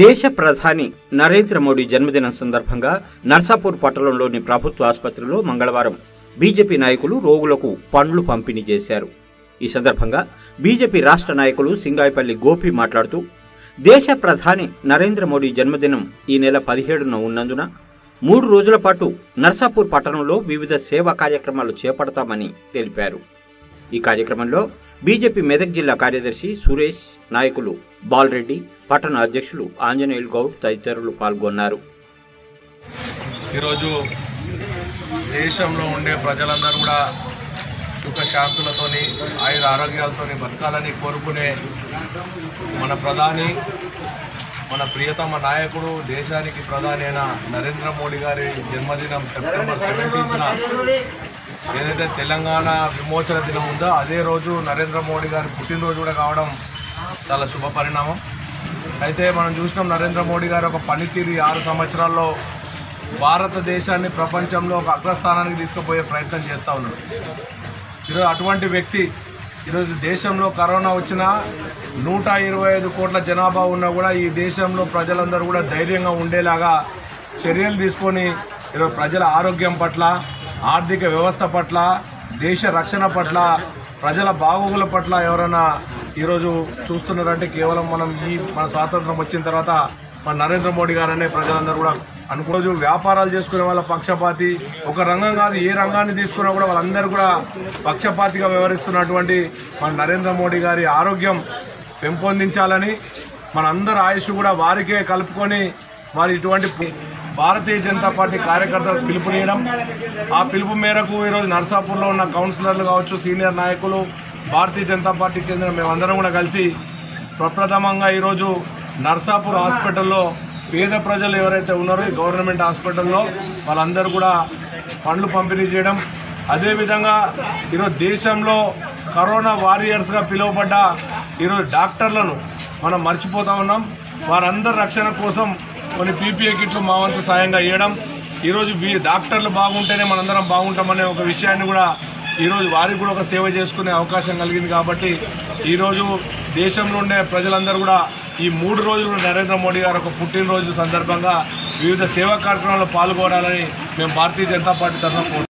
దేశ ప్రధాని నరేంద్ర మోడీ జన్మదినం సందర్భంగా నర్సాపూర్ పట్టణంలోని ప్రభుత్వ ఆసుపత్రిలో మంగళవారం బీజేపీ నాయకులు రోగులకు పండ్లు పంపిణీ చేశారు ఈ సందర్భంగా బీజేపీ రాష్ట్ర నాయకులు సింగాయిపల్లి గోపి మాట్లాడుతూ దేశ ప్రధాని నరేంద్ర మోడీ జన్మదినం ఈ నెల పదిహేడున ఉన్నందున మూడు రోజుల పాటు నర్సాపూర్ పట్టణంలో వివిధ సేవా కార్యక్రమాలు చేపడతామని తెలిపారు ఈ కార్యక్రమంలో బీజేపీ మెదక్ జిల్లా కార్యదర్శి సురేష్ నాయకులు బాలరెడ్డి పట్టణ అధ్యక్షులు ఆంజనేయులు గౌడ్ తదితరులు పాల్గొన్నారు ఈరోజు దేశంలో ఉండే ప్రజలందరూ కూడా సుఖ శాంతులతోని ఆయుర ఆరోగ్యాలతోని బతకాలని కోరుకునే మన ప్రధాని మన ప్రియతమ నాయకుడు దేశానికి ప్రధాని అయిన నరేంద్ర మోడీ గారి జన్మదినం సెప్టెంబర్ సెవెంటీన్త్న ఏదైతే తెలంగాణ విమోచన దినం ఉందో అదే రోజు నరేంద్ర మోడీ గారి పుట్టినరోజు కూడా కావడం చాలా శుభ పరిణామం అయితే మనం చూసినాం నరేంద్ర మోడీ గారు ఒక పనితీరు ఈ ఆరు సంవత్సరాల్లో భారతదేశాన్ని ప్రపంచంలో ఒక అగ్రస్థానానికి తీసుకుపోయే ప్రయత్నం చేస్తూ ఉన్నాడు ఈరోజు అటువంటి వ్యక్తి ఈరోజు దేశంలో కరోనా వచ్చినా నూట ఇరవై ఐదు కోట్ల జనాభా ఉన్నా కూడా ఈ దేశంలో ప్రజలందరూ కూడా ధైర్యంగా ఉండేలాగా చర్యలు తీసుకొని ఈరోజు ప్రజల ఆరోగ్యం పట్ల ఆర్థిక వ్యవస్థ పట్ల దేశ రక్షణ పట్ల ప్రజల బాగోగుల పట్ల ఎవరైనా ఈరోజు చూస్తున్నారంటే కేవలం మనం ఈ మన స్వాతంత్రం వచ్చిన తర్వాత మన నరేంద్ర మోడీ గారనే ప్రజలందరూ కూడా అనుకోజు వ్యాపారాలు చేసుకునే వాళ్ళ పక్షపాతి ఒక రంగం కాదు ఏ రంగాన్ని తీసుకున్నా కూడా వాళ్ళందరూ కూడా పక్షపాతిగా వ్యవహరిస్తున్నటువంటి మన నరేంద్ర మోడీ గారి ఆరోగ్యం పెంపొందించాలని మన అందరి ఆయుష్ కూడా వారికే కలుపుకొని మరి ఇటువంటి భారతీయ జనతా పార్టీ కార్యకర్తలకు పిలుపునియడం ఆ పిలుపు మేరకు ఈరోజు నర్సాపూర్లో ఉన్న కౌన్సిలర్లు కావచ్చు సీనియర్ నాయకులు భారతీయ జనతా పార్టీకి చెందిన మేమందరం కూడా కలిసి ప్రప్రథమంగా ఈరోజు నర్సాపూర్ హాస్పిటల్లో పేద ప్రజలు ఎవరైతే ఉన్నారో ఈ గవర్నమెంట్ హాస్పిటల్లో వాళ్ళందరూ కూడా పండ్లు పంపిణీ చేయడం అదేవిధంగా ఈరోజు దేశంలో కరోనా వారియర్స్గా పిలువబడ్డ ఈరోజు డాక్టర్లను మనం మర్చిపోతా ఉన్నాం వారందరి రక్షణ కోసం కొన్ని పీపీఏ కిట్లు మా వంతు సాయంగా ఇవ్వడం ఈరోజు వీ డాక్టర్లు బాగుంటేనే మనందరం బాగుంటామనే ఒక విషయాన్ని కూడా ఈరోజు వారికి కూడా ఒక సేవ చేసుకునే అవకాశం కలిగింది కాబట్టి ఈరోజు దేశంలో ఉండే ప్రజలందరూ కూడా ఈ మూడు రోజులు నరేంద్ర మోడీ గారు ఒక పుట్టినరోజు సందర్భంగా వివిధ సేవా కార్యక్రమాల్లో పాల్గొనాలని మేము భారతీయ జనతా పార్టీ తరఫున కోరుతున్నాం